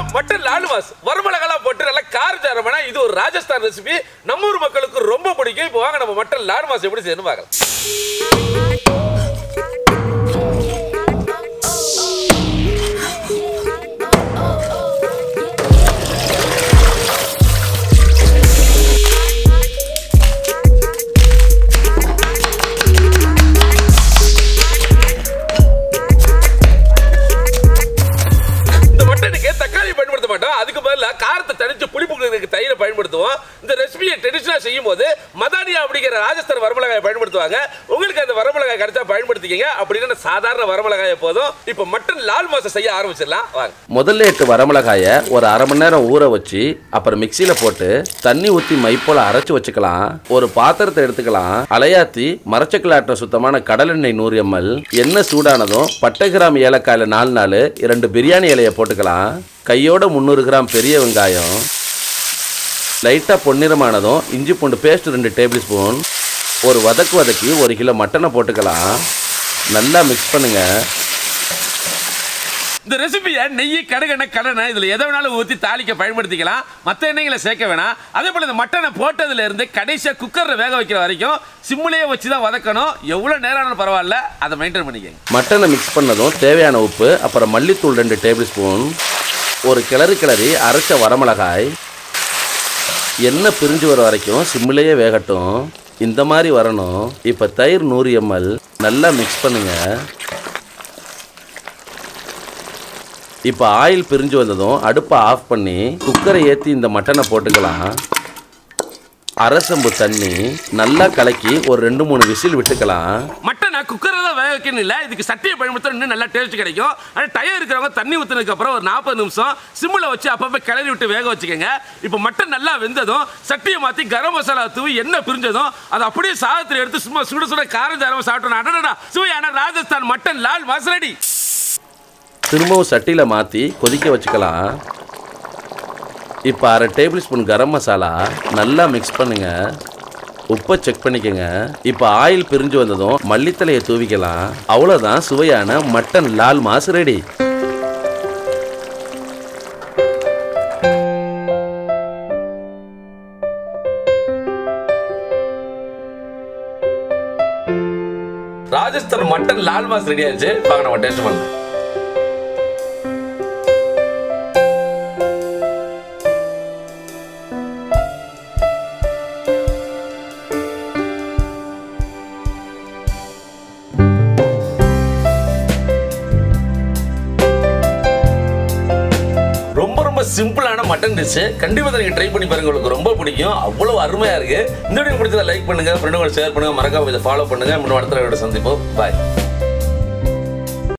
mutton laal mass வரமிளகாலாம் போட்டு நல்லா காரச்சாரமான இது ஒரு ராஜஸ்தான் ரெசிபி நம்ம ஊர் மக்களுக்கு ரொம்ப பிடிக்கும் இப்போ வாங்க நம்ம மட்டன் லால் மாஸ் எப்படி செய்யணும் பார்க்கலாம் இந்த மட்டனுக்கு தக்காளி பயன்படுத்த மாட்டோம் அதுக்கு பதிலா காரத்தை தனிச்சு புளிப்புக்கு தயிரை பயன்படுத்துவோம் இந்த ரெசிபியை ட்ரெடிஷனாக செய்யும் போது மதானியா அப்படிங்கிற ராஜஸ்தான் வரமிளகாயை பயன்படுத்துவாங்க உங்களுக்கு அந்த வரமிளகாய் கிடைச்சா பயன்படுத்திக்கங்க அப்படின்னா சாதாரண வரமிளகாயை போதும் இப்போ மட்டன் லால் மாசம் செய்ய ஆரம்பிச்சிடலாம் வாங்க முதல்ல எட்டு வரமிளகாயை ஒரு அரை மணி நேரம் ஊற வச்சு அப்புறம் மிக்சியில் போட்டு தண்ணி ஊற்றி மை போல அரைச்சு வச்சுக்கலாம் ஒரு பாத்திரத்தை எடுத்துக்கலாம் அலையாத்தி மரச்சக்கலாட்டின சுத்தமான கடலெண்ணெய் நூறு எம்எல் எண்ணெய் சூடானதும் பட்டை கிராம் ஏலக்காயில் நாலு நாலு இரண்டு பிரியாணி இலையை போட்டுக்கலாம் கையோட முந்நூறு கிராம் பெரிய வெங்காயம் லைட்டாக பொன்னிறமானதும் இஞ்சி பூண்டு பேஸ்ட் ரெண்டு டேபிள் ஸ்பூன் ஒரு வதக்கு வதக்கி ஒரு கிலோ மட்டனை போட்டுக்கலாம் நல்லா மிக்ஸ் பண்ணுங்கள் இந்த ரெசிபியை நெய் கடுகெண்ணெய் கடனை இதில் எதை வேணாலும் ஊற்றி தாளிக்க பயன்படுத்திக்கலாம் மற்ற எண்ணெய்களை சேர்க்க வேணாம் அதே போல் இந்த மட்டனை போட்டதுல இருந்து கடைசியாக குக்கரில் வேக வைக்கிற வரைக்கும் சிம்முலேயே வச்சு தான் வதக்கணும் எவ்வளோ நேரம் ஆனாலும் பரவாயில்ல அதை மெயின்டைன் பண்ணிக்கங்க மட்டனை மிக்ஸ் பண்ணதும் தேவையான உப்பு அப்புறம் மல்லித்தூள் ரெண்டு டேபிள் ஸ்பூன் ஒரு கிளறு கிளறி அரைச்ச வரமிளகாய் எண்ணெய் பிரிஞ்சு வர வரைக்கும் சிம்மிலேயே வேகட்டும் இந்த மாதிரி வரணும் இப்போ தயிர் நூறு எம்எல் நல்லா மிக்ஸ் பண்ணுங்க இப்போ ஆயில் பிரிஞ்சு வந்ததும் அடுப்பை ஆஃப் பண்ணி குக்கரை ஏற்றி இந்த மட்டனை போட்டுக்கலாம் அரை செம்பு தண்ணி நல்லா கலக்கி ஒரு ரெண்டு மூணு விசில் விட்டுக்கலாம் மட்டனை குக்கரில் தான் வேக வைக்கணும் இல்லை இதுக்கு சட்டியை பயன்படுத்த இன்னும் நல்லா டேஸ்ட் கிடைக்கும் ஆனால் டயர் இருக்கிறவங்க தண்ணி ஊற்றினதுக்கு அப்புறம் ஒரு நாற்பது நிமிஷம் சிம்மில் வச்சு அப்பப்போ கிளறி விட்டு வேக வச்சுக்கோங்க இப்போ மட்டன் நல்லா வெந்ததும் சட்டியை மாற்றி கரம் மசாலா தூவி எண்ணெய் பிரிஞ்சதும் அதை அப்படியே சாதத்தில் எடுத்து சும்மா சுட சுட காரம் சாரமாக சாப்பிட்டோம் அடடா சுவையான ராஜஸ்தான் மட்டன் லால் மசரடி திரும்பவும் சட்டியில் மாற்றி கொதிக்க வச்சுக்கலாம் இப்போ அரை டேபிள் ஸ்பூன் கரம் மசாலா நல்லா மிக்ஸ் பண்ணுங்க உப்பை செக் பண்ணிக்கோங்க இப்போ ஆயில் பிரிஞ்சு வந்ததும் மல்லித்தலையை தூவிக்கலாம் அவ்வளோதான் சுவையான mutton laal maas ready Rajasthan mutton laal maas ready ஆயிடுச்சு வாங்க நம்ம டேஸ்ட் பண்ணலாம் ரொம்ப ரொம்ப சிம்பிளான மட்டன் டிஷ் கண்டிப்பா நீங்க ட்ரை பண்ணி பாருங்க உங்களுக்கு ரொம்ப பிடிக்கும் அவ்வளவு அருமையா இருக்கு இந்த வீடியோ பிடிச்சதை லைக் பண்ணுங்க ஃப்ரெண்டுங்களை ஷேர் பண்ணுங்க மறக்காம இதை ஃபாலோ பண்ணுங்க இன்னும் அடுத்த வீடியோ சந்திப்போம் பாய்